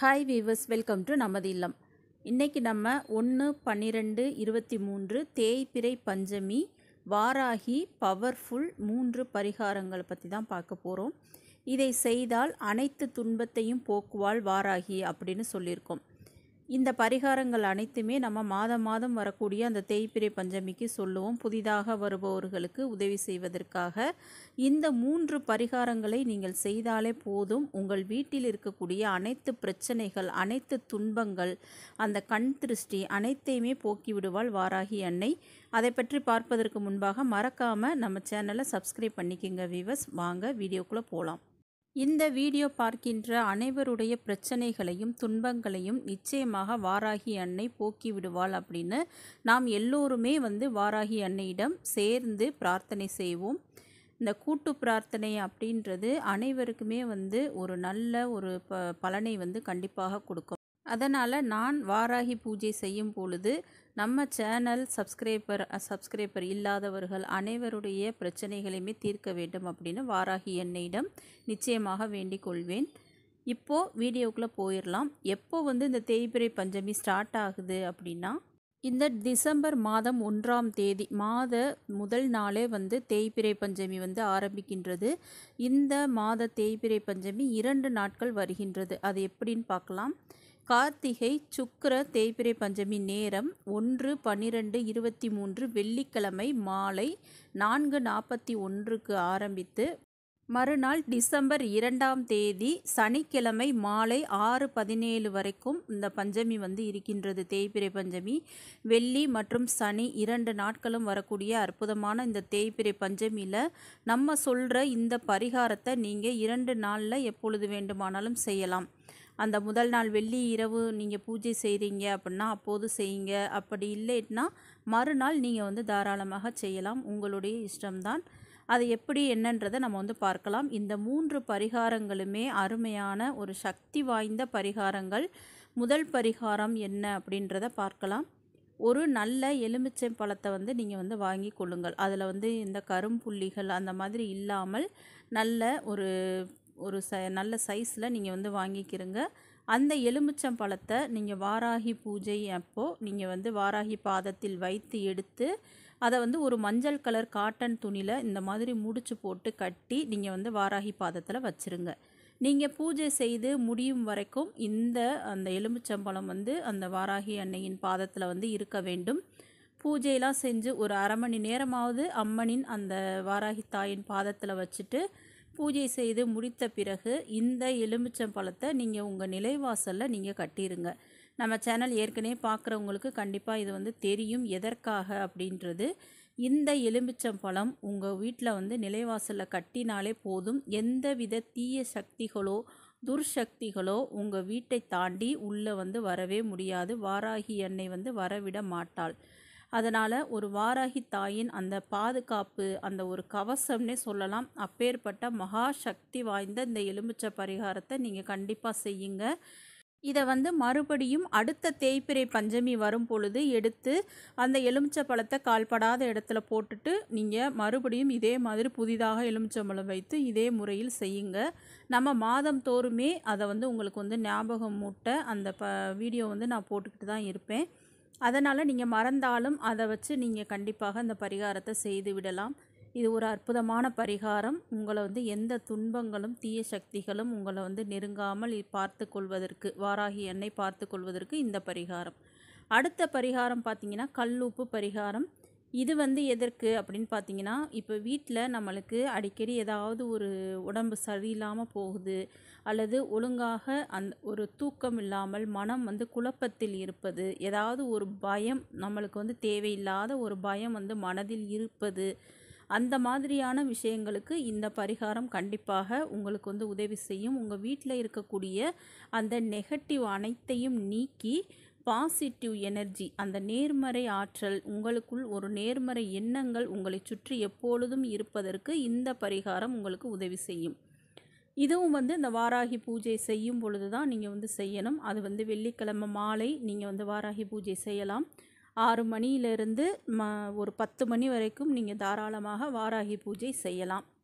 hi viewers welcome to நமது இல்லம் இன்றைக்கி நம்ம ஒன்று பன்னிரெண்டு இருபத்தி மூன்று தேய்பிறை பஞ்சமி வாராகி பவர்ஃபுல் மூன்று பரிகாரங்களை பற்றி தான் பார்க்க போகிறோம் இதை செய்தால் அனைத்து துன்பத்தையும் போக்குவாள் வாராகி அப்படின்னு சொல்லியிருக்கோம் இந்த பரிகாரங்கள் அனைத்துமே நம்ம மாதம் மாதம் வரக்கூடிய அந்த தேய்பிறை பஞ்சமிக்கு சொல்லுவோம் புதிதாக வருபவர்களுக்கு உதவி செய்வதற்காக இந்த மூன்று பரிகாரங்களை நீங்கள் செய்தாலே போதும் உங்கள் வீட்டில் இருக்கக்கூடிய அனைத்து பிரச்சனைகள் அனைத்து துன்பங்கள் அந்த கண் திருஷ்டி அனைத்தையுமே போக்கி விடுவாள் வாராகி அன்னை அதை பற்றி பார்ப்பதற்கு முன்பாக மறக்காமல் நம்ம சேனலை சப்ஸ்கிரைப் பண்ணிக்கோங்க வீவர்ஸ் வாங்க வீடியோக்குள்ளே போகலாம் இந்த வீடியோ பார்க்கின்ற அனைவருடைய பிரச்சனைகளையும் துன்பங்களையும் நிச்சயமாக வாராகி அன்னை போக்கி விடுவாள் அப்படின்னு நாம் எல்லோருமே வந்து வாராகி அன்னையிடம் சேர்ந்து பிரார்த்தனை செய்வோம் இந்த கூட்டு பிரார்த்தனை அப்படின்றது அனைவருக்குமே வந்து ஒரு நல்ல ஒரு ப பலனை வந்து கண்டிப்பாக கொடுக்கும் அதனால் நான் வாராகி பூஜை செய்யும் பொழுது நம்ம சேனல் சப்ஸ்கிரைபர் சப்ஸ்கிரைபர் இல்லாதவர்கள் அனைவருடைய பிரச்சனைகளையுமே தீர்க்க வேண்டும் அப்படின்னு வாராகி என்னையிடம் நிச்சயமாக வேண்டிக் கொள்வேன் இப்போது வீடியோக்குள்ளே போயிடலாம் எப்போ வந்து இந்த தேய்பிறை பஞ்சமி ஸ்டார்ட் ஆகுது அப்படின்னா இந்த டிசம்பர் மாதம் ஒன்றாம் தேதி மாத முதல் நாளே வந்து தேய்பிறை பஞ்சமி வந்து ஆரம்பிக்கின்றது இந்த மாத தேய்பிறை பஞ்சமி இரண்டு நாட்கள் வருகின்றது அது எப்படின்னு பார்க்கலாம் கார்த்திகை சுக்கர தேய்பிறை பஞ்சமி நேரம் ஒன்று பன்னிரெண்டு இருபத்தி மூன்று வெள்ளிக்கிழமை மாலை நான்கு நாற்பத்தி ஒன்றுக்கு ஆரம்பித்து மறுநாள் டிசம்பர் இரண்டாம் தேதி சனிக்கிழமை மாலை ஆறு பதினேழு வரைக்கும் இந்த பஞ்சமி வந்து இருக்கின்றது தேய்பிறை பஞ்சமி வெள்ளி மற்றும் சனி இரண்டு நாட்களும் வரக்கூடிய அற்புதமான இந்த தேய்பிறை பஞ்சமியில் நம்ம சொல்கிற இந்த பரிகாரத்தை நீங்கள் இரண்டு நாளில் எப்பொழுது வேண்டுமானாலும் செய்யலாம் அந்த முதல் நாள் வெள்ளி இரவு நீங்கள் பூஜை செய்கிறீங்க அப்படின்னா அப்போது செய்யுங்க அப்படி இல்லைன்னா மறுநாள் நீங்கள் வந்து தாராளமாக செய்யலாம் உங்களுடைய இஷ்டம்தான் அது எப்படி என்னன்றதை நம்ம வந்து பார்க்கலாம் இந்த மூன்று பரிகாரங்களுமே அருமையான ஒரு சக்தி வாய்ந்த பரிகாரங்கள் முதல் பரிகாரம் என்ன அப்படின்றத பார்க்கலாம் ஒரு நல்ல எலுமிச்சை பழத்தை வந்து நீங்கள் வந்து வாங்கி கொள்ளுங்கள் அதில் வந்து இந்த கரும்புள்ளிகள் அந்த மாதிரி இல்லாமல் நல்ல ஒரு ஒரு ச நல்ல சைஸில் நீங்கள் வந்து வாங்கிக்கிறங்க அந்த எலுமிச்சம் பழத்தை நீங்கள் வாராகி பூஜை அப்போது நீங்கள் வந்து வாராகி பாதத்தில் வைத்து எடுத்து அதை வந்து ஒரு மஞ்சள் கலர் காட்டன் துணியில் இந்த மாதிரி முடிச்சு போட்டு கட்டி நீங்கள் வந்து வாராகி பாதத்தில் வச்சுருங்க நீங்கள் பூஜை செய்து முடியும் வரைக்கும் இந்த அந்த எலுமிச்சம்பழம் வந்து அந்த வாராகி அன்னையின் பாதத்தில் வந்து இருக்க வேண்டும் பூஜையெல்லாம் செஞ்சு ஒரு அரை மணி நேரமாவது அம்மனின் அந்த வாராகி தாயின் பாதத்தில் வச்சுட்டு பூஜை செய்து முடித்த பிறகு இந்த எலுமிச்சம் பழத்தை நீங்கள் உங்கள் நிலைவாசலில் நீங்கள் கட்டிடுங்க நம்ம சேனல் ஏற்கனவே பார்க்குறவங்களுக்கு கண்டிப்பாக இது வந்து தெரியும் எதற்காக அப்படின்றது இந்த எலுமிச்சம் பழம் உங்கள் வீட்டில் வந்து நிலைவாசலில் கட்டினாலே போதும் எந்த வித தீய சக்திகளோ துர்சக்திகளோ உங்கள் வீட்டை தாண்டி உள்ளே வந்து வரவே முடியாது வாராகி எண்ணெய் வந்து வரவிட மாட்டாள் அதனால் ஒரு வாராகி தாயின் அந்த பாதுகாப்பு அந்த ஒரு கவசம்னே சொல்லலாம் அப்பேற்பட்ட மகா சக்தி வாய்ந்த இந்த எலுமிச்சை பரிகாரத்தை நீங்கள் கண்டிப்பாக செய்யுங்க இதை வந்து மறுபடியும் அடுத்த தேய்பிறை பஞ்சமி வரும் பொழுது எடுத்து அந்த எலுமிச்சை பழத்தை கால்படாத இடத்துல போட்டுட்டு நீங்கள் மறுபடியும் இதே மாதிரி புதிதாக எலுமிச்சம்பழம் வைத்து இதே முறையில் செய்யுங்க நம்ம மாதம் தோறுமே அதை வந்து உங்களுக்கு வந்து ஞாபகம் மூட்ட அந்த ப வீடியோ வந்து நான் போட்டுக்கிட்டு தான் இருப்பேன் அதனால் நீங்கள் மறந்தாலும் அதை வச்சு நீங்கள் கண்டிப்பாக அந்த பரிகாரத்தை செய்து விடலாம் இது ஒரு அற்புதமான பரிகாரம் உங்களை வந்து எந்த துன்பங்களும் தீய சக்திகளும் உங்களை வந்து நெருங்காமல் பார்த்து கொள்வதற்கு வாராகி எண்ணெய் பார்த்து கொள்வதற்கு இந்த பரிகாரம் அடுத்த பரிகாரம் பார்த்திங்கன்னா கல்லுப்பு பரிகாரம் இது வந்து எதற்கு அப்படின்னு பார்த்தீங்கன்னா இப்போ வீட்டில் நம்மளுக்கு அடிக்கடி ஏதாவது ஒரு உடம்பு சரியில்லாமல் போகுது அல்லது ஒழுங்காக அந்த ஒரு தூக்கம் இல்லாமல் மனம் வந்து குழப்பத்தில் இருப்பது ஏதாவது ஒரு பயம் நம்மளுக்கு வந்து தேவையில்லாத ஒரு பயம் வந்து மனதில் இருப்பது அந்த மாதிரியான விஷயங்களுக்கு இந்த பரிகாரம் கண்டிப்பாக உங்களுக்கு வந்து உதவி செய்யும் உங்கள் வீட்டில் இருக்கக்கூடிய அந்த நெகட்டிவ் அனைத்தையும் நீக்கி பாசிட்டிவ் எனர்ஜி அந்த நேர்மறை ஆற்றல் உங்களுக்குள் ஒரு நேர்மறை எண்ணங்கள் உங்களை சுற்றி எப்பொழுதும் இருப்பதற்கு இந்த பரிகாரம் உங்களுக்கு உதவி செய்யும் இதுவும் வந்து இந்த வாராகி பூஜை செய்யும் பொழுது தான் நீங்கள் வந்து செய்யணும் அது வந்து வெள்ளிக்கிழமை மாலை நீங்கள் வந்து வாராகி பூஜை செய்யலாம் ஆறு மணியிலிருந்து ம ஒரு பத்து மணி வரைக்கும் நீங்கள் தாராளமாக வாராகி பூஜை செய்யலாம்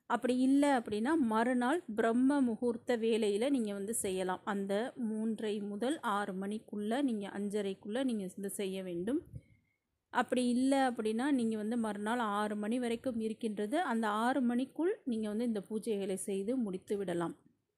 அப்படி இல்லை அப்படின்னா மறுநாள் பிரம்ம முகூர்த்த வேலையில் நீங்கள் வந்து செய்யலாம் அந்த மூன்றை முதல் ஆறு மணிக்குள்ளே நீங்கள் அஞ்சரைக்குள்ளே நீங்கள் வந்து செய்ய வேண்டும் அப்படி இல்லை அப்படின்னா நீங்கள் வந்து மறுநாள் ஆறு மணி வரைக்கும் இருக்கின்றது அந்த ஆறு மணிக்குள் நீங்கள் வந்து இந்த பூஜைகளை செய்து முடித்து விடலாம்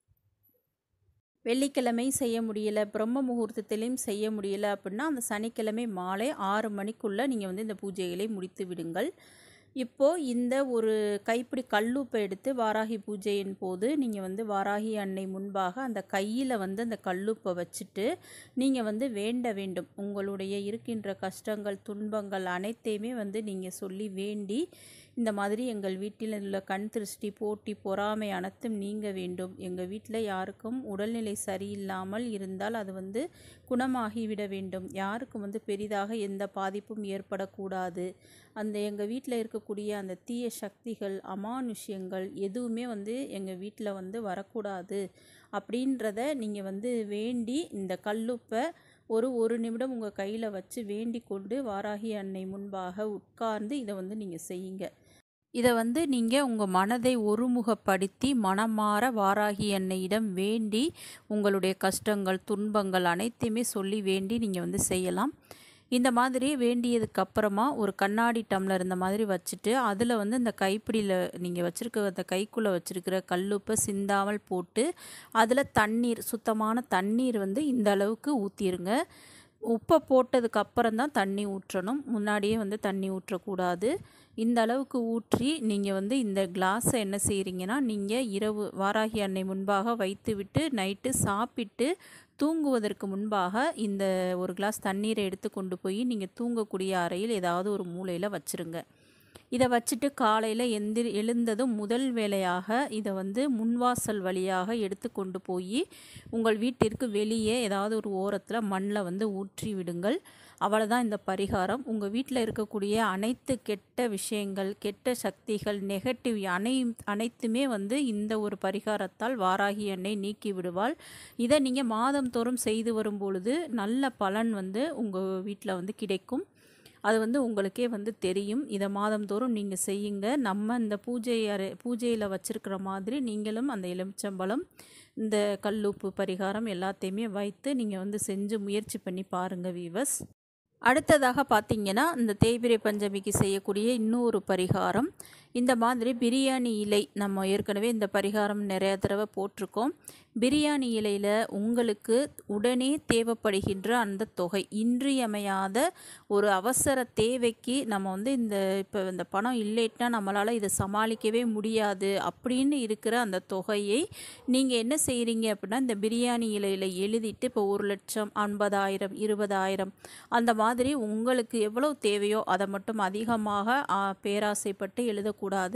வெள்ளிக்கிழமை செய்ய முடியல பிரம்ம முகூர்த்தத்திலையும் செய்ய முடியல அப்படின்னா அந்த சனிக்கிழமை மாலை ஆறு மணிக்குள்ளே நீங்கள் வந்து இந்த பூஜைகளை முடித்து விடுங்கள் இப்போது இந்த ஒரு கைப்பிடி கல்லுப்பை எடுத்து வாராகி பூஜையின் போது நீங்கள் வந்து வாராகி அன்னை முன்பாக அந்த கையில் வந்து அந்த கல்லுப்பை வச்சுட்டு நீங்கள் வந்து வேண்ட வேண்டும் உங்களுடைய இருக்கின்ற கஷ்டங்கள் துன்பங்கள் அனைத்தையுமே வந்து நீங்கள் சொல்லி வேண்டி இந்த மாதிரி எங்கள் வீட்டில் உள்ள கண் திருஷ்டி போட்டி பொறாமை அனைத்தும் நீங்க வேண்டும் எங்கள் வீட்டில் யாருக்கும் உடல்நிலை சரியில்லாமல் இருந்தால் அது வந்து குணமாகிவிட வேண்டும் யாருக்கும் வந்து பெரிதாக எந்த பாதிப்பும் ஏற்படக்கூடாது அந்த எங்கள் வீட்டில் இருக்கக்கூடிய அந்த தீய சக்திகள் அமானுஷ்யங்கள் எதுவுமே வந்து எங்கள் வீட்டில் வந்து வரக்கூடாது அப்படின்றத நீங்கள் வந்து வேண்டி இந்த கல்லுப்பை ஒரு ஒரு நிமிடம் உங்கள் கையில் வச்சு வேண்டி கொண்டு வாராகி அன்னை முன்பாக உட்கார்ந்து இதை வந்து நீங்கள் செய்யுங்க இதை வந்து நீங்கள் உங்கள் மனதை ஒருமுகப்படுத்தி மனமாற வாராகி அன்னையிடம் வேண்டி உங்களுடைய கஷ்டங்கள் துன்பங்கள் அனைத்தையுமே சொல்லி வேண்டி நீங்கள் வந்து செய்யலாம் இந்த மாதிரி வேண்டியதுக்கு அப்புறமா ஒரு கண்ணாடி டம்ளர் இந்த மாதிரி வச்சுட்டு அதில் வந்து இந்த கைப்பிடியில் நீங்கள் வச்சுருக்க அந்த கைக்குள்ளே வச்சுருக்கிற கல்லுப்பை சிந்தாமல் போட்டு அதில் தண்ணீர் சுத்தமான தண்ணீர் வந்து இந்த அளவுக்கு ஊற்றிடுங்க உப்பை போட்டதுக்கு அப்புறம் தான் தண்ணி ஊற்றணும் முன்னாடியே வந்து தண்ணி ஊற்றக்கூடாது இந்த அளவுக்கு ஊற்றி நீங்கள் வந்து இந்த கிளாஸை என்ன செய்கிறீங்கன்னா நீங்கள் இரவு வாராகி அன்னை முன்பாக வைத்து விட்டு நைட்டு சாப்பிட்டு தூங்குவதற்கு முன்பாக இந்த ஒரு கிளாஸ் தண்ணீரை எடுத்து கொண்டு போய் நீங்கள் தூங்கக்கூடிய அறையில் ஏதாவது ஒரு மூலையில் வச்சுருங்க இதை வச்சுட்டு காலையில் எந்திரி எழுந்ததும் முதல் வேலையாக இதை வந்து முன்வாசல் வழியாக எடுத்து கொண்டு போய் உங்கள் வீட்டிற்கு வெளியே ஏதாவது ஒரு ஓரத்தில் மண்ணில் வந்து ஊற்றி விடுங்கள் அவ்வளோதான் இந்த பரிகாரம் உங்கள் வீட்டில் இருக்கக்கூடிய அனைத்து கெட்ட விஷயங்கள் கெட்ட சக்திகள் நெகட்டிவ் அனை அனைத்துமே வந்து இந்த ஒரு பரிகாரத்தால் வாராகி எண்ணெய் நீக்கி விடுவாள் இதை நீங்கள் மாதந்தோறும் செய்து வரும் பொழுது நல்ல பலன் வந்து உங்கள் வீட்டில் வந்து கிடைக்கும் அது வந்து உங்களுக்கே வந்து தெரியும் இதை மாதந்தோறும் நீங்கள் செய்யுங்க நம்ம இந்த பூஜை அறை பூஜையில் வச்சுருக்கிற மாதிரி நீங்களும் அந்த எலுமிச்சம்பழம் இந்த கல்லுப்பு பரிகாரம் எல்லாத்தையுமே வைத்து நீங்கள் வந்து செஞ்சு முயற்சி பண்ணி பாருங்கள் வீவஸ் அடுத்ததாக பார்த்தீங்கன்னா இந்த தேய்பிரை பஞ்சமிக்கு செய்யக்கூடிய இன்னொரு பரிகாரம் இந்த மாதிரி பிரியாணி இலை நம்ம ஏற்கனவே இந்த பரிகாரம் நிறைய தடவை போட்டிருக்கோம் பிரியாணி இலையில் உங்களுக்கு உடனே தேவைப்படுகின்ற அந்த தொகை இன்றியமையாத ஒரு அவசர தேவைக்கு நம்ம வந்து இந்த இப்போ இந்த பணம் இல்லைன்னா நம்மளால் இதை சமாளிக்கவே முடியாது அப்படின்னு இருக்கிற அந்த தொகையை நீங்கள் என்ன செய்கிறீங்க அப்படின்னா இந்த பிரியாணி இலையில் எழுதிட்டு இப்போ ஒரு லட்சம் ஐம்பதாயிரம் இருபதாயிரம் அந்த மாதிரி உங்களுக்கு எவ்வளோ தேவையோ அதை மட்டும் அதிகமாக ஆ, பேராசைப்பட்டு எழுதக்கூடாது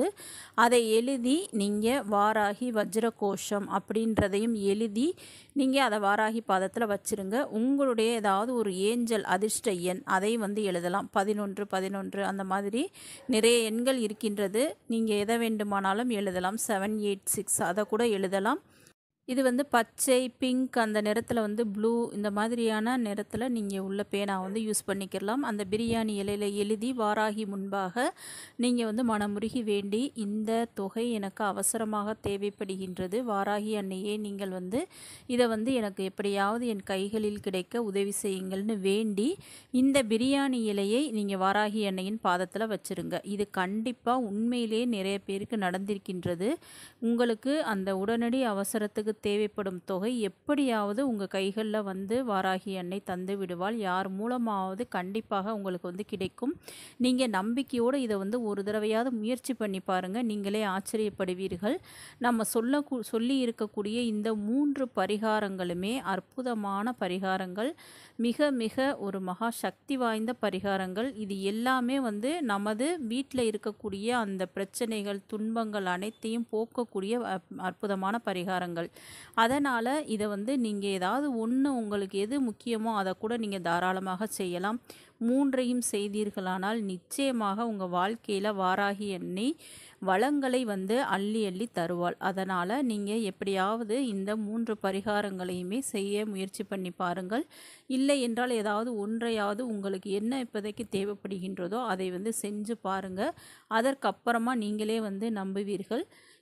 அதை எழுதி நீங்கள் வாராகி வஜ்ரகோஷம் அப்படின்றதையும் எழுதி நீங்கள் அதை வாராகி பாதத்தில் வச்சிருங்க உங்களுடைய ஏதாவது ஒரு ஏஞ்சல் அதிர்ஷ்ட எண் அதை வந்து எழுதலாம் பதினொன்று பதினொன்று அந்த மாதிரி நிறைய எண்கள் இருக்கின்றது நீங்கள் எதை வேண்டுமானாலும் எழுதலாம் செவன் எயிட் சிக்ஸ் அதை கூட எழுதலாம் இது வந்து பச்சை பிங்க் அந்த நிறத்தில் வந்து ப்ளூ இந்த மாதிரியான நிறத்தில் நீங்கள் உள்ள பேனா வந்து யூஸ் பண்ணிக்கலாம் அந்த பிரியாணி இலையில் எழுதி வாராகி முன்பாக நீங்கள் வந்து மனமுருகி வேண்டி இந்த தொகை எனக்கு அவசரமாக தேவைப்படுகின்றது வாராகி அன்னையே நீங்கள் வந்து இதை வந்து எனக்கு எப்படியாவது என் கைகளில் கிடைக்க உதவி செய்யுங்கள்னு வேண்டி இந்த பிரியாணி இலையை நீங்கள் வாராகி அன்னையின் பாதத்தில் வச்சுருங்க இது கண்டிப்பாக உண்மையிலேயே நிறைய பேருக்கு நடந்திருக்கின்றது உங்களுக்கு அந்த உடனடி அவசரத்துக்கு தேவைப்படும் தொகை எப்படியாவது உங்கள் கைகளில் வந்து வாராகி அன்னை தந்து விடுவாள் யார் மூலமாவது கண்டிப்பாக உங்களுக்கு வந்து கிடைக்கும் நீங்கள் நம்பிக்கையோடு இதை வந்து ஒரு தடவையாவது முயற்சி பண்ணி பாருங்கள் நீங்களே ஆச்சரியப்படுவீர்கள் நம்ம சொல்ல சொல்லி இருக்கக்கூடிய இந்த மூன்று பரிகாரங்களுமே அற்புதமான பரிகாரங்கள் மிக மிக ஒரு மகா சக்தி வாய்ந்த பரிகாரங்கள் இது எல்லாமே வந்து நமது வீட்டில் இருக்கக்கூடிய அந்த பிரச்சனைகள் துன்பங்கள் அனைத்தையும் போக்கக்கூடிய அற்- அற்புதமான பரிகாரங்கள் அதனால் இதை வந்து நீங்கள் ஏதாவது ஒன்று உங்களுக்கு எது முக்கியமோ அதை கூட நீங்கள் தாராளமாக செய்யலாம் மூன்றையும் செய்தீர்களானால் நிச்சயமாக உங்கள் வாழ்க்கையில் வாராகி எண்ணி வளங்களை வந்து அள்ளி அள்ளி தருவாள் அதனால் நீங்கள் எப்படியாவது இந்த மூன்று பரிகாரங்களையுமே செய்ய முயற்சி பண்ணி பாருங்கள் இல்லை என்றால் ஏதாவது ஒன்றையாவது உங்களுக்கு என்ன இப்போதைக்கு தேவைப்படுகின்றதோ அதை வந்து செஞ்சு பாருங்கள் அதற்கப்புறமா நீங்களே வந்து நம்புவீர்கள்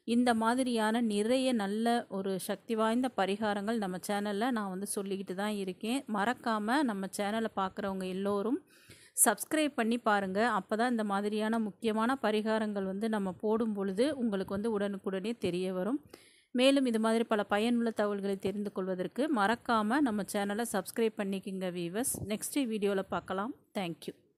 இந்த மாதிரியான நிறைய நல்ல ஒரு சக்தி வாய்ந்த பரிகாரங்கள் நம்ம சேனலில் நான் வந்து சொல்லிக்கிட்டு தான் இருக்கேன் மறக்காமல் நம்ம சேனலை பார்க்குறவங்க எல்லோரும் சப்ஸ்கிரைப் பண்ணி பாருங்கள் அப்போ தான் இந்த மாதிரியான முக்கியமான பரிகாரங்கள் வந்து நம்ம போடும் பொழுது உங்களுக்கு வந்து உடனுக்குடனே தெரிய வரும் மேலும் இது மாதிரி பல பயனுள்ள தகவல்களை தெரிந்து கொள்வதற்கு மறக்காமல் நம்ம சேனலை சப்ஸ்கிரைப் பண்ணிக்கிங்க வீவர்ஸ் நெக்ஸ்ட் வீடியோவில் பார்க்கலாம் தேங்க்யூ